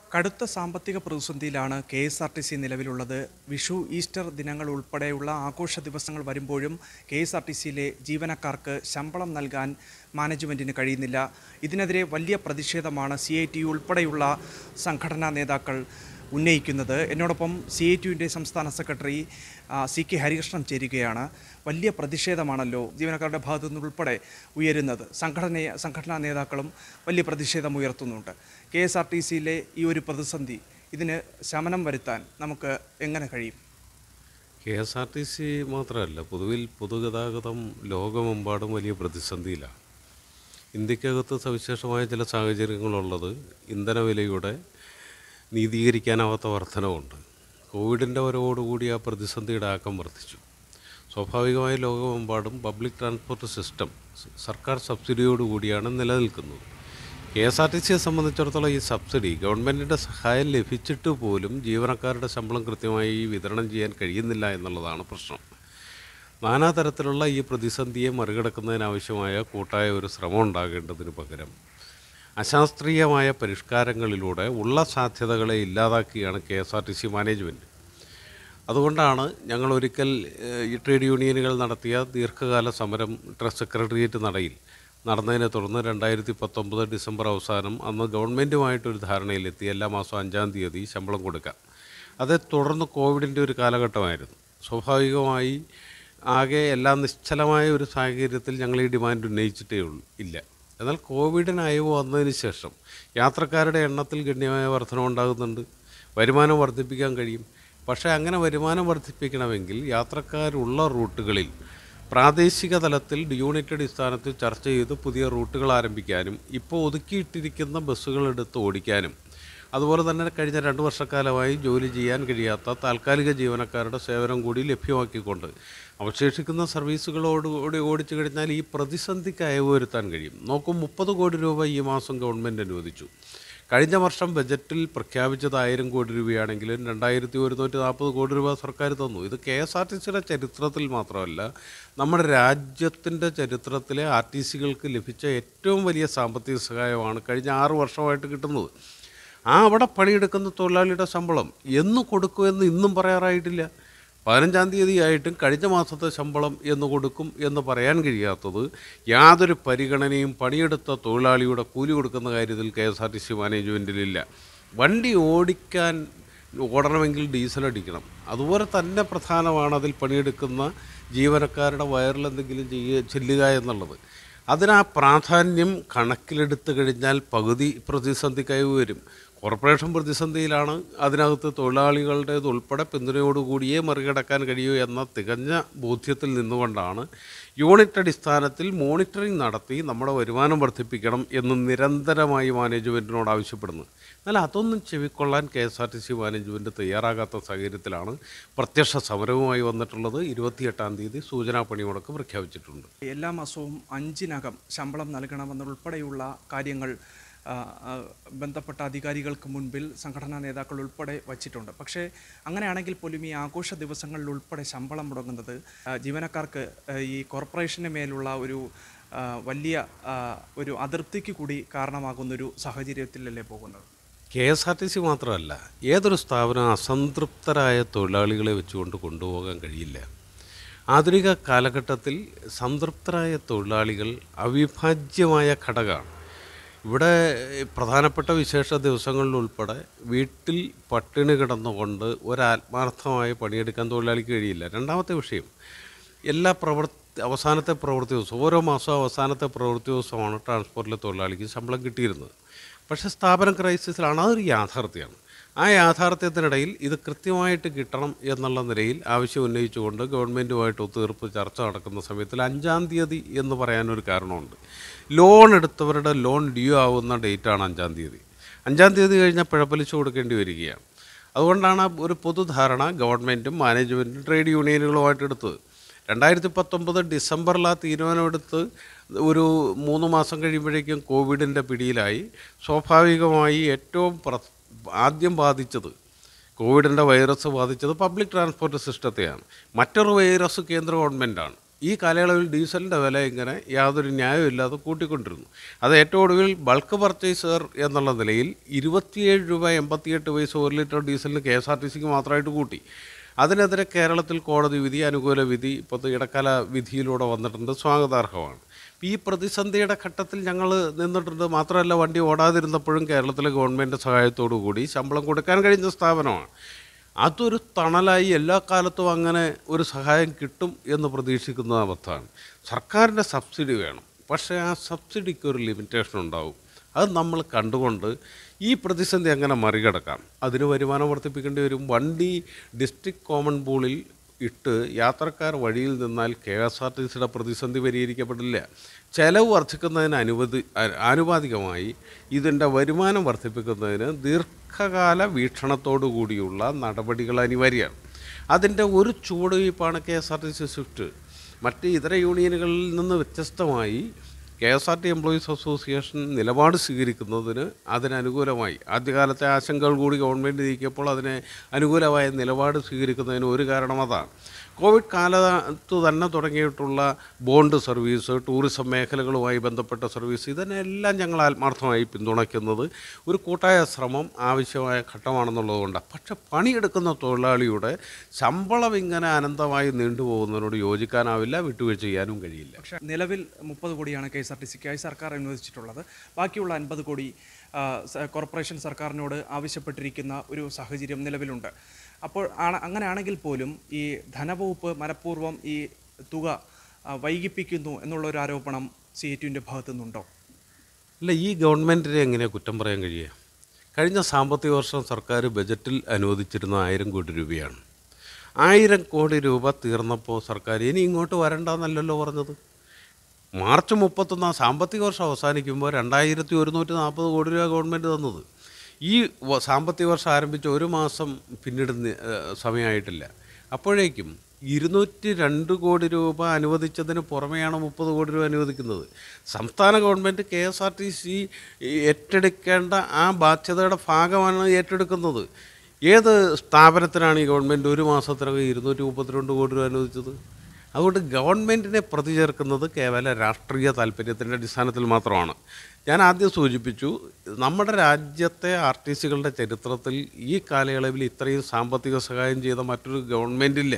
കടുത്ത സാമ്പത്തിക പ്രതിസന്ധിയിലാണ് K S R T C നിലവിലുള്ളത് വിഷു ഈസ്റ്റർ ദിനങ്ങൾ ഉൾപ്പെടെയുള്ള ആഘോഷ ദിവസങ്ങൾ വരുമ്പോഴും കെ എസ് ആർ ടി സിയിലെ ജീവനക്കാർക്ക് ശമ്പളം നൽകാൻ മാനേജ്മെൻറ്റിന് കഴിയുന്നില്ല ഇതിനെതിരെ വലിയ പ്രതിഷേധമാണ് സി ഐ ടി ഉൾപ്പെടെയുള്ള സംഘടനാ നേതാക്കൾ ഉന്നയിക്കുന്നത് എന്നോടൊപ്പം സി ഐ ടിയുവിൻ്റെ സംസ്ഥാന സെക്രട്ടറി ആ, സി കെ ഹരികൃഷ്ണൻ ചേരുകയാണ് വലിയ പ്രതിഷേധമാണല്ലോ ജീവനക്കാരുടെ ഭാഗത്തു നിന്നുൾപ്പെടെ ഉയരുന്നത് സംഘടന സംഘടനാ നേതാക്കളും വലിയ പ്രതിഷേധം ഉയർത്തുന്നുണ്ട് കെ എസ് ആർ ടി സിയിലെ ഈ ഒരു പ്രതിസന്ധി ഇതിന് ശമനം വരുത്താൻ നമുക്ക് എങ്ങനെ കഴിയും K S R T C മാത്രമല്ല പൊതുവിൽ പൊതുഗതാഗതം ലോകമെമ്പാടും വലിയ പ്രതിസന്ധിയിലാണ് ഇന്ത്യക്കകത്ത് സവിശേഷമായ ചില സാഹചര്യങ്ങളുള്ളത് ഇന്ധനവിലയുടെ നീതീകരിക്കാനാവാത്ത വർധനവുണ്ട് കോവിഡിൻ്റെ വരവോടുകൂടി ആ പ്രതിസന്ധിയുടെ ആക്കം വർദ്ധിച്ചു സ്വാഭാവികമായി ലോകമെമ്പാടും പബ്ലിക് ട്രാൻസ്പോർട്ട് സിസ്റ്റം സർക്കാർ സബ്സിഡിയോടുകൂടിയാണ് നിലനിൽക്കുന്നത് കെ എസ് ആർ ടി സിയെ സംബന്ധിച്ചിടത്തോളം ഈ സബ്സിഡി ഗവൺമെൻറ്റിൻ്റെ സഹായം ലഭിച്ചിട്ട് പോലും ജീവനക്കാരുടെ ശമ്പളം കൃത്യമായി വിതരണം ചെയ്യാൻ കഴിയുന്നില്ല എന്നുള്ളതാണ് പ്രശ്നം നാനാതരത്തിലുള്ള ഈ പ്രതിസന്ധിയെ മറികടക്കുന്നതിനാവശ്യമായ കൂട്ടായ ഒരു ശ്രമം ഉണ്ടാകേണ്ടതിന് പകരം അശാസ്ത്രീയമായ പരിഷ്കാരങ്ങളിലൂടെ ഉള്ള സാധ്യതകളെ ഇല്ലാതാക്കിയാണ് K S R T C management അതുകൊണ്ടാണ് ഞങ്ങൾ ഒരിക്കൽ ഏഹ്, ഈ ട്രേഡ് യൂണിയനുകൾ നടത്തിയ ദീർഘകാല സമരം ട്രസ്റ്റ് സെക്രട്ടേറിയറ്റ് നടയിൽ നടന്നതിനെ തുടർന്ന് രണ്ടായിരത്തി പത്തൊമ്പത് ഡിസംബർ അവസാനം അന്ന് ഗവൺമെൻറ്റുമായിട്ടൊരു ധാരണയിലെത്തി എല്ലാ മാസവും അഞ്ചാം തീയതി ശമ്പളം കൊടുക്കാം അതേ തുടർന്ന് കോവിഡിൻ്റെ ഒരു കാലഘട്ടമായിരുന്നു സ്വാഭാവികമായി ആകെ എല്ലാം നിശ്ചലമായ ഒരു സാഹചര്യത്തിൽ ഞങ്ങൾ ഈ ഡിമാൻഡ് ഉന്നയിച്ചിട്ടേ ഉള്ളൂ ഇല്ല എന്നാൽ കോവിഡിന് അയവ് വന്നതിന് ശേഷം യാത്രക്കാരുടെ എണ്ണത്തിൽ ഗണ്യമായ വർധനം ഉണ്ടാകുന്നുണ്ട് വരുമാനം വർദ്ധിപ്പിക്കാൻ കഴിയും പക്ഷേ അങ്ങനെ വരുമാനം വർദ്ധിപ്പിക്കണമെങ്കിൽ യാത്രക്കാരുള്ള റൂട്ടുകളിൽ പ്രാദേശിക തലത്തിൽ യൂണിറ്റ് അടിസ്ഥാനത്തിൽ ചർച്ച ചെയ്ത് പുതിയ റൂട്ടുകൾ ആരംഭിക്കാനും ഇപ്പോൾ ഒതുക്കിയിട്ടിരിക്കുന്ന ബസ്സുകൾ എടുത്ത് ഓടിക്കാനും അതുപോലെ തന്നെ കഴിഞ്ഞ രണ്ട് വർഷക്കാലമായി ജോലി ചെയ്യാൻ കഴിയാത്ത താൽക്കാലിക ജീവനക്കാരുടെ സേവനം കൂടി ലഭ്യമാക്കിക്കൊണ്ട് അവശേഷിക്കുന്ന സർവീസുകളോട് കൂടി ഓടിച്ചു കഴിഞ്ഞാൽ ഈ പ്രതിസന്ധിക്ക് അയവ് വരുത്താൻ കഴിയും നോക്കൂ മുപ്പത് കോടി രൂപ ഈ മാസം ഗവൺമെൻറ് അനുവദിച്ചു കഴിഞ്ഞ വർഷം ബജറ്റിൽ പ്രഖ്യാപിച്ചത് ആയിരം കോടി രൂപയാണെങ്കിലും രണ്ടായിരത്തി ഒരുന്നൂറ്റി നാൽപ്പത് കോടി രൂപ സർക്കാർ തന്നു ഇത് കെ എസ് ആർ ടി സിയുടെ ചരിത്രത്തിൽ മാത്രമല്ല നമ്മുടെ രാജ്യത്തിൻ്റെ ചരിത്രത്തിലെ ആർ ടി സികൾക്ക് ലഭിച്ച ഏറ്റവും വലിയ സാമ്പത്തിക സഹായമാണ് കഴിഞ്ഞ ആറ് വർഷമായിട്ട് കിട്ടുന്നത് ആ അവിടെ പണിയെടുക്കുന്ന തൊഴിലാളിയുടെ ശമ്പളം എന്ന് കൊടുക്കുമെന്ന് ഇന്നും പറയാറായിട്ടില്ല പതിനഞ്ചാം തീയതി ആയിട്ടും കഴിഞ്ഞ മാസത്തെ ശമ്പളം എന്ന് കൊടുക്കും എന്ന് പറയാൻ കഴിയാത്തത് യാതൊരു പരിഗണനയും പണിയെടുത്ത തൊഴിലാളിയുടെ കൂലി കൊടുക്കുന്ന കാര്യത്തിൽ K S R T C മാനേജ്മെൻറ്റിലില്ല വണ്ടി ഓടിക്കാൻ ഓടണമെങ്കിൽ ഡീസൽ അടിക്കണം അതുപോലെ തന്നെ പ്രധാനമാണ് അതിൽ പണിയെടുക്കുന്ന ജീവനക്കാരുടെ വയറിൽ എന്തെങ്കിലും ചെയ്യുക ചെല്ലുക എന്നുള്ളത് അതിന് ആ പ്രാധാന്യം കണക്കിലെടുത്ത് കഴിഞ്ഞാൽ പകുതി പ്രതിസന്ധിക്കായി വരും കോർപ്പറേഷൻ പ്രതിസന്ധിയിലാണ് അതിനകത്ത് തൊഴിലാളികളുടേത് ഉൾപ്പെടെ പിന്തുണയോടുകൂടിയേ മറികടക്കാൻ കഴിയൂ എന്ന തികഞ്ഞ ബോധ്യത്തിൽ നിന്നുകൊണ്ടാണ് യൂണിറ്റ് അടിസ്ഥാനത്തിൽ മോണിറ്ററിംഗ് നടത്തി നമ്മുടെ വരുമാനം വർദ്ധിപ്പിക്കണം എന്ന് നിരന്തരമായി മാനേജ്മെൻറ്റിനോട് ആവശ്യപ്പെടുന്നത് എന്നാൽ അതൊന്നും ചെവിക്കൊള്ളാൻ K S R T C management തയ്യാറാകാത്ത സാഹചര്യത്തിലാണ് പ്രത്യക്ഷ സമരവുമായി വന്നിട്ടുള്ളത് ഇരുപത്തിയെട്ടാം തീയതി സൂചനാ പണിമുടക്ക് പ്രഖ്യാപിച്ചിട്ടുണ്ട് എല്ലാ മാസവും അഞ്ചിനകം ശമ്പളം നൽകണമെന്നുൾപ്പെടെയുള്ള കാര്യങ്ങൾ ആ, ആ, ബന്ധപ്പെട്ട അധികാരികൾക്ക് മുൻപിൽ സംഘടനാ നേതാക്കൾ ഉൾപ്പെടെ വച്ചിട്ടുണ്ട് പക്ഷേ അങ്ങനെയാണെങ്കിൽ പോലും ഈ ആഘോഷ ദിവസങ്ങളിൽ ഉൾപ്പെടെ ശമ്പളം മുടങ്ങുന്നത് ആ, ജീവനക്കാർക്ക് ആ, ഈ കോർപ്പറേഷന് മേലുള്ള ഒരു ആ, വലിയ ആ, ഒരു അതൃപ്തിക്ക് കൂടി കാരണമാകുന്നൊരു സാഹചര്യത്തിലല്ലേ പോകുന്നത് K S R T C മാത്രമല്ല ഏതൊരു സ്ഥാപനം അസംതൃപ്തരായ തൊഴിലാളികളെ വെച്ചുകൊണ്ട് കൊണ്ടുപോകാൻ കഴിയില്ല ആധുനിക കാലഘട്ടത്തിൽ സംതൃപ്തരായ തൊഴിലാളികൾ അവിഭാജ്യമായ ഘടകമാണ് ഇവിടെ പ്രധാനപ്പെട്ട വിശേഷ ദിവസങ്ങളിൽ ഉൾപ്പെടെ വീട്ടിൽ പട്ടിണി കിടന്നുകൊണ്ട് ഒരാത്മാർത്ഥമായി പണിയെടുക്കാൻ തൊഴിലാളിക്ക് കഴിയില്ല രണ്ടാമത്തെ വിഷയം എല്ലാ പ്രവർത്തി അവസാനത്തെ പ്രവൃത്തി ദിവസം ഓരോ മാസവും അവസാനത്തെ പ്രവൃത്തി ദിവസമാണ് ട്രാൻസ്പോർട്ടിലെ തൊഴിലാളിക്ക് ശമ്പളം കിട്ടിയിരുന്നത് പക്ഷേ സ്ഥാപനം ക്രൈസിസിലാണ് അതൊരു യാഥാർത്ഥ്യമാണ് ആ യാഥാർത്ഥ്യത്തിനിടയിൽ ഇത് കൃത്യമായിട്ട് കിട്ടണം എന്നുള്ള നിലയിൽ ആവശ്യം ഉന്നയിച്ചുകൊണ്ട് ഗവൺമെൻറ്റുമായിട്ട് ഒത്തുതീർപ്പ് ചർച്ച നടക്കുന്ന സമയത്തിൽ അഞ്ചാം തീയതി എന്ന് പറയാനൊരു കാരണമുണ്ട് ലോൺ എടുത്തവരുടെ ലോൺ ഡ്യൂ ആവുന്ന ഡേറ്റാണ് അഞ്ചാം തീയതി അഞ്ചാം തീയതി കഴിഞ്ഞാൽ പിഴപ്പലിശ കൊടുക്കേണ്ടി വരികയാണ് അതുകൊണ്ടാണ് ഒരു പൊതുധാരണ ഗവൺമെൻറ്റും മാനേജ്മെൻറ്റും ട്രേഡ് യൂണിയനുകളുമായിട്ട് എടുത്തത് രണ്ടായിരത്തി പത്തൊമ്പത് ഡിസംബറിൽ ആ തീരുമാനമെടുത്ത് ഒരു മൂന്ന് മാസം കഴിയുമ്പോഴേക്കും കോവിഡിൻ്റെ പിടിയിലായി സ്വാഭാവികമായി ഏറ്റവും പ്ര ആദ്യം ബാധിച്ചത് കോവിഡിൻ്റെ വൈറസ് ബാധിച്ചത് പബ്ലിക് ട്രാൻസ്പോർട്ട് സിസ്റ്റത്തെയാണ് മറ്റൊരു വൈറസ് കേന്ദ്ര ഗവൺമെൻറ്റാണ് ഈ കാലയളവിൽ ഡീസലിൻ്റെ വില ഇങ്ങനെ യാതൊരു ന്യായമില്ലാതെ കൂട്ടിക്കൊണ്ടിരുന്നു അത് ഏറ്റവും ഒടുവിൽ ബൾക്ക് പർച്ചേസർ എന്നുള്ള നിലയിൽ ഇരുപത്തിയേഴ് രൂപ എൺപത്തിയെട്ട് പൈസ ഒരു ലിറ്റർ ഡീസലിന് കെ എസ് ആർ ടി സിക്ക് മാത്രമായിട്ട് കൂട്ടി അതിനെതിരെ കേരളത്തിൽ കോടതി വിധി അനുകൂല വിധി ഇപ്പോൾ ഇടക്കാല വിധിയിലൂടെ വന്നിട്ടുണ്ട് സ്വാഗതാർഹമാണ് ഈ പ്രതിസന്ധിയുടെ ഘട്ടത്തിൽ ഞങ്ങൾ നിന്നിട്ടുണ്ട് മാത്രമല്ല വണ്ടി ഓടാതിരുന്നപ്പോഴും കേരളത്തിലെ ഗവൺമെൻറ് സഹായത്തോടു കൂടി ശമ്പളം കൊടുക്കാൻ കഴിഞ്ഞ സ്ഥാപനമാണ് അതൊരു തണലായി എല്ലാ കാലത്തും അങ്ങനെ ഒരു സഹായം കിട്ടും എന്ന് പ്രതീക്ഷിക്കുന്ന അവസ്ഥയാണ് സർക്കാരിൻ്റെ സബ്സിഡി വേണം പക്ഷേ ആ സബ്സിഡിക്ക് ഒരു ലിമിറ്റേഷൻ ഉണ്ടാവും അത് നമ്മൾ കണ്ടുകൊണ്ട് ഈ പ്രതിസന്ധി എങ്ങനെ മറികടക്കാം അതിന് വരുമാനം വർദ്ധിപ്പിക്കേണ്ടി വരും വണ്ടി ഡിസ്ട്രിക്ട് കോമൺ പൂളിൽ ഇട്ട് യാത്രക്കാർ വഴിയിൽ നിന്നാൽ കെ എസ് ആർ ടി സിയുടെ പ്രതിസന്ധി പരിഹരിക്കപ്പെടില്ല ചെലവ് വർദ്ധിക്കുന്നതിന് അനുവദി ആ- ആനുപാതികമായി ഇതിൻ്റെ വരുമാനം വർദ്ധിപ്പിക്കുന്നതിന് ദീർഘകാല വീക്ഷണത്തോടു കൂടിയുള്ള നടപടികൾ അനിവാര്യമാണ് അതിൻ്റെ ഒരു ചുവടുവയ്പ്പാണ് K S R T C swift മറ്റ് ഇതര യൂണിയനുകളിൽ നിന്ന് വ്യത്യസ്തമായി K S R T employees association നിലപാട് സ്വീകരിക്കുന്നതിന് അതിനനുകൂലമായി ആദ്യകാലത്തെ ആശങ്കകൾ കൂടി ഗവൺമെൻറ് നീക്കിയപ്പോൾ അതിന് അനുകൂലമായ നിലപാട് സ്വീകരിക്കുന്നതിന് ഒരു കാരണം അതാണ് കോവിഡ് കാലത്ത് തന്നെ തുടങ്ങിയിട്ടുള്ള ബോണ്ട് സർവീസ് ടൂറിസം മേഖലകളുമായി ബന്ധപ്പെട്ട സർവീസ് ഇതിനെല്ലാം ഞങ്ങൾ ആത്മാർത്ഥമായി പിന്തുണയ്ക്കുന്നത് ഒരു കൂട്ടായ ശ്രമം ആവശ്യമായ ഘട്ടമാണെന്നുള്ളതുകൊണ്ട് പക്ഷെ പണിയെടുക്കുന്ന തൊഴിലാളിയുടെ ശമ്പളം ഇങ്ങനെ അനന്തമായി നീണ്ടുപോകുന്നതിനോട് യോജിക്കാനാവില്ല വിട്ടുവീഴ്ച ചെയ്യാനും കഴിയില്ല പക്ഷേ നിലവിൽ മുപ്പത് കോടിയാണ് കെ എസ് ആർ ടി സിക്കായി സർക്കാർ അനുവദിച്ചിട്ടുള്ളത് ബാക്കിയുള്ള അൻപത് കോടി ആ, സ- കോർപ്പറേഷൻ സർക്കാരിനോട് ആവശ്യപ്പെട്ടിരിക്കുന്ന ഒരു സാഹചര്യം നിലവിലുണ്ട് അപ്പോൾ ആണ് അങ്ങനെയാണെങ്കിൽ പോലും ഈ ധനവകുപ്പ് മനഃപൂർവ്വം ഈ തുക ആ, വൈകിപ്പിക്കുന്നു എന്നുള്ള ഒരു ആരോപണം സി എ ടുവിൻ്റെ ഭാഗത്തു നിന്നുണ്ടോ അല്ല ഈ ഗവൺമെൻറ്റിനെ എങ്ങനെ കുറ്റം പറയാൻ കഴിയുക കഴിഞ്ഞ സാമ്പത്തിക വർഷം സർക്കാർ ബജറ്റിൽ അനുവദിച്ചിരുന്ന ആയിരം കോടി രൂപയാണ് ആയിരം കോടി രൂപ തീർന്നപ്പോൾ സർക്കാർ ഇനി ഇങ്ങോട്ട് വരണ്ടെന്നല്ലല്ലോ പറഞ്ഞത് മാർച്ച് മുപ്പത്തൊന്നാം സാമ്പത്തിക വർഷം അവസാനിക്കുമ്പോൾ രണ്ടായിരത്തി ഒരുന്നൂറ്റി നാൽപ്പത് കോടി രൂപ ഗവൺമെൻറ് തന്നത് ഈ വ- സാമ്പത്തിക വർഷം ആരംഭിച്ച ഒരു മാസം പിന്നീട് നി- ഏഹ് സമയമായിട്ടില്ല അപ്പോഴേക്കും ഇരുന്നൂറ്റി രണ്ട് കോടി രൂപ അനുവദിച്ചതിന് പുറമെയാണ് മുപ്പത് കോടി രൂപ അനുവദിക്കുന്നത് സംസ്ഥാന government K S R T C ഏറ്റെടുക്കേണ്ട ആ ബാധ്യതയുടെ ഭാഗമാണ് ഏറ്റെടുക്കുന്നത് ഏത് സ്ഥാപനത്തിനാണ് ഈ ഗവൺമെൻറ് ഒരു മാസത്തിനകം ഇരുന്നൂറ്റി മുപ്പത്തിരണ്ട് കോടി രൂപ അനുവദിച്ചത് അതുകൊണ്ട് ഗവൺമെൻറ്റിനെ പ്രതി ചേർക്കുന്നത് കേവല രാഷ്ട്രീയ താല്പര്യത്തിൻ്റെ അടിസ്ഥാനത്തിൽ മാത്രമാണ് ഞാൻ ആദ്യം സൂചിപ്പിച്ചു നമ്മുടെ രാജ്യത്തെ ആർ ടി സികളുടെ ചരിത്രത്തിൽ ഈ കാലയളവിൽ ഇത്രയും സാമ്പത്തിക സഹായം ചെയ്ത മറ്റൊരു ഗവൺമെൻറ്റില്ല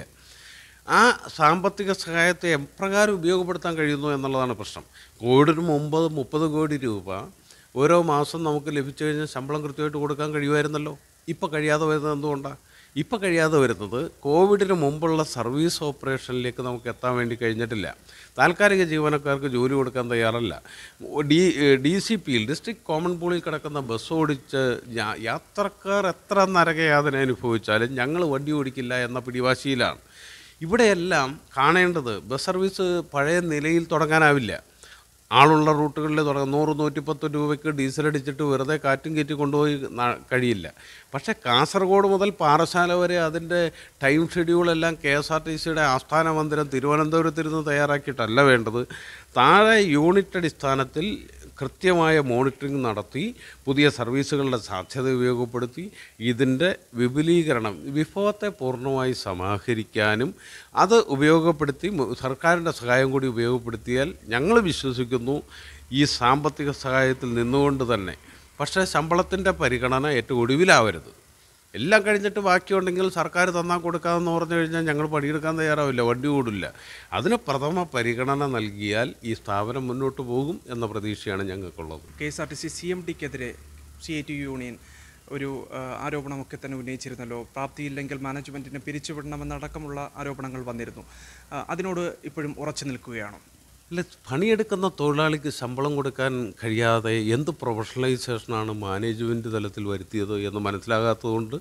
ആ സാമ്പത്തിക സഹായത്തെ എപ്രകാരം ഉപയോഗപ്പെടുത്താൻ കഴിയുന്നു എന്നുള്ളതാണ് പ്രശ്നം കോവിഡിന് മുമ്പ് മുപ്പത് കോടി രൂപ ഓരോ മാസം നമുക്ക് ലഭിച്ചു കഴിഞ്ഞാൽ ശമ്പളം കൃത്യമായിട്ട് കൊടുക്കാൻ കഴിയുമായിരുന്നല്ലോ ഇപ്പോൾ കഴിയാതെ വരുന്നത് എന്തുകൊണ്ടാണ് ഇപ്പോൾ കഴിയാതെ വരുന്നത് കോവിഡിന് മുമ്പുള്ള സർവീസ് ഓപ്പറേഷനിലേക്ക് നമുക്ക് എത്താൻ വേണ്ടി കഴിഞ്ഞിട്ടില്ല താൽക്കാലിക ജീവനക്കാർക്ക് ജോലി കൊടുക്കാൻ തയ്യാറല്ല ഡി ഡി സി പിയിൽ ഡിസ്ട്രിക്ട് കോമൺ പൂളിൽ കിടക്കുന്ന ബസ് ഓടിച്ച് യാ- യാത്രക്കാർ എത്ര നരകയാതന അനുഭവിച്ചാലും ഞങ്ങൾ വണ്ടി ഓടിക്കില്ല എന്ന പിടിവാശിയിലാണ് ഇവിടെയെല്ലാം കാണേണ്ടത് ബസ് സർവീസ് പഴയ നിലയിൽ തുടങ്ങാനാവില്ല ആളുള്ള റൂട്ടുകളിൽ തുടങ്ങാം നൂറ് നൂറ്റിപ്പത്ത് രൂപയ്ക്ക് ഡീസൽ അടിച്ചിട്ട് വെറുതെ കാറ്റും കയറ്റി കൊണ്ടുപോയി ന- കഴിയില്ല പക്ഷേ കാസർഗോഡ് മുതൽ പാറശാല വരെ അതിൻ്റെ ടൈം ഷെഡ്യൂളെല്ലാം കെ എസ് ആർ ടി സിയുടെ ആസ്ഥാന മന്ദിരം തിരുവനന്തപുരത്തിരുന്ന് തയ്യാറാക്കിയിട്ടല്ല വേണ്ടത് താഴെ യൂണിറ്റ് അടിസ്ഥാനത്തിൽ കൃത്യമായ മോണിറ്ററിംഗ് നടത്തി പുതിയ സർവീസുകളുടെ സാധ്യത ഉപയോഗപ്പെടുത്തി ഇതിൻ്റെ വിപുലീകരണം വിഭവത്തെ പൂർണ്ണമായി സമാഹരിക്കാനും അത് ഉപയോഗപ്പെടുത്തി മു- സർക്കാരിൻ്റെ സഹായം കൂടി ഉപയോഗപ്പെടുത്തിയാൽ ഞങ്ങൾ വിശ്വസിക്കുന്നു ഈ സാമ്പത്തിക സഹായത്തിൽ നിന്നുകൊണ്ട് തന്നെ പക്ഷേ ശമ്പളത്തിൻ്റെ പരിഗണന ഏറ്റവും ഒടുവിലാവരുത് എല്ലാം കഴിഞ്ഞിട്ട് ബാക്കിയുണ്ടെങ്കിൽ സർക്കാർ തന്നാൽ കൊടുക്കാമെന്ന് പറഞ്ഞു കഴിഞ്ഞാൽ ഞങ്ങൾ പണിയെടുക്കാൻ തയ്യാറാവില്ല വണ്ടി ഓടില്ല അതിന് പ്രഥമ പരിഗണന നൽകിയാൽ ഈ സ്ഥാപനം മുന്നോട്ട് പോകും എന്ന പ്രതീക്ഷയാണ് ഞങ്ങൾക്കുള്ളത് K S R T C C M ടിക്കെതിരെ സി ഐ ടി യൂണിയൻ ഒരു ആ, ആരോപണമൊക്കെ തന്നെ ഉന്നയിച്ചിരുന്നല്ലോ പ്രാപ്തിയില്ലെങ്കിൽ മാനേജ്മെൻറ്റിനെ പിരിച്ചുവിടണമെന്നടക്കമുള്ള ആരോപണങ്ങൾ വന്നിരുന്നു ആ, അതിനോട് ഇപ്പോഴും ഉറച്ചു നിൽക്കുകയാണോ അല്ല പണിയെടുക്കുന്ന തൊഴിലാളിക്ക് ശമ്പളം കൊടുക്കാൻ കഴിയാതെ എന്ത് പ്രൊഫഷണലൈസേഷനാണ് മാനേജ്മെൻറ്റ് തലത്തിൽ വരുത്തിയത് എന്ന് മനസ്സിലാകാത്തതുകൊണ്ട്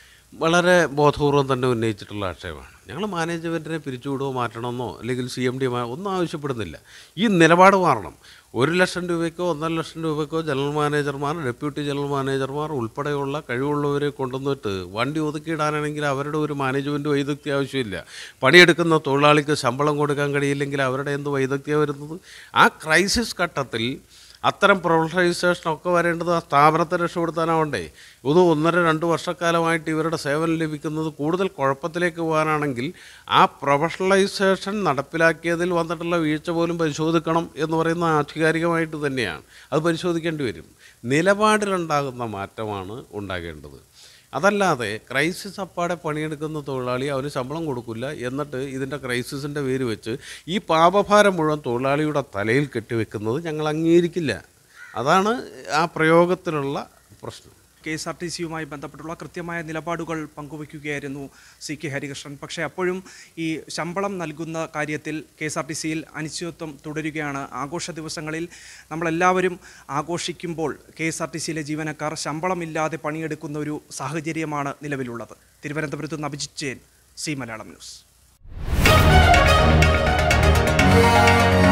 വളരെ ബോധപൂർവം തന്നെ ഉന്നയിച്ചിട്ടുള്ള ആക്ഷേപമാണ് ഞങ്ങൾ മാനേജ്മെൻറ്റിനെ പിരിച്ചുവിടുകയോ മാറ്റണമെന്നോ അല്ലെങ്കിൽ സി എം ഡി ഒന്നും ആവശ്യപ്പെടുന്നില്ല ഈ നിലപാട് മാറണം ഒരു ലക്ഷം രൂപയ്ക്കോ ഒന്നര ലക്ഷം രൂപയ്ക്കോ ജനറൽ മാനേജർമാർ ഡെപ്യൂട്ടി ജനറൽ മാനേജർമാർ ഉൾപ്പെടെയുള്ള കഴിവുള്ളവരെ കൊണ്ടുവന്നിട്ട് വണ്ടി ഒതുക്കിയിടാനാണെങ്കിൽ അവരുടെ ഒരു മാനേജ്മെൻറ്റ് വൈദഗ്ധ്യം ആവശ്യമില്ല പണിയെടുക്കുന്ന തൊഴിലാളിക്ക് ശമ്പളം കൊടുക്കാൻ കഴിയില്ലെങ്കിൽ അവരുടെ എന്ത് വൈദഗ്ധ്യം വരുന്നത് ആ ക്രൈസിസ് ഘട്ടത്തിൽ അത്തരം പ്രൊഫഷണലൈസേഷനൊക്കെ വരേണ്ടത് ആ സ്ഥാപനത്തെ രക്ഷപ്പെടുത്താനാവണ്ടേ ഇത് ഒന്നര രണ്ട് വർഷക്കാലമായിട്ട് ഇവരുടെ സേവനം ലഭിക്കുന്നത് കൂടുതൽ കുഴപ്പത്തിലേക്ക് പോകാനാണെങ്കിൽ ആ പ്രൊഫഷണലൈസേഷൻ നടപ്പിലാക്കിയതിൽ വന്നിട്ടുള്ള വീഴ്ച പോലും പരിശോധിക്കണം എന്ന് പറയുന്ന ആധികാരികമായിട്ട് തന്നെയാണ് അത് പരിശോധിക്കേണ്ടി വരും നിലപാടിലുണ്ടാകുന്ന മാറ്റമാണ് ഉണ്ടാകേണ്ടത് അതല്ലാതെ ക്രൈസിസ് അപ്പാടെ പണിയെടുക്കുന്ന തൊഴിലാളി അവന് ശമ്പളം കൊടുക്കില്ല എന്നിട്ട് ഇതിൻ്റെ ക്രൈസിസിൻ്റെ പേര് വെച്ച് ഈ പാപഭാരം മുഴുവൻ തൊഴിലാളിയുടെ തലയിൽ കെട്ടിവെക്കുന്നത് ഞങ്ങൾ അംഗീകരിക്കില്ല അതാണ് ആ പ്രയോഗത്തിലുള്ള പ്രശ്നം കെ എസ് ആർ ടി സിയുമായി ബന്ധപ്പെട്ടുള്ള കൃത്യമായ നിലപാടുകൾ പങ്കുവയ്ക്കുകയായിരുന്നു സി കെ ഹരികൃഷ്ണൻ പക്ഷേ അപ്പോഴും ഈ ശമ്പളം നൽകുന്ന കാര്യത്തിൽ കെ എസ് ആർ ടി സിയിൽ അനിശ്ചിതത്വം തുടരുകയാണ് ആഘോഷ ദിവസങ്ങളിൽ നമ്മളെല്ലാവരും ആഘോഷിക്കുമ്പോൾ കെ എസ് ആർ ടി സിയിലെ ജീവനക്കാർ ശമ്പളമില്ലാതെ പണിയെടുക്കുന്ന ഒരു സാഹചര്യമാണ് നിലവിലുള്ളത് തിരുവനന്തപുരത്ത് നിന്ന് അഭിജിത് ജെയിൻ സി മലയാളം ന്യൂസ്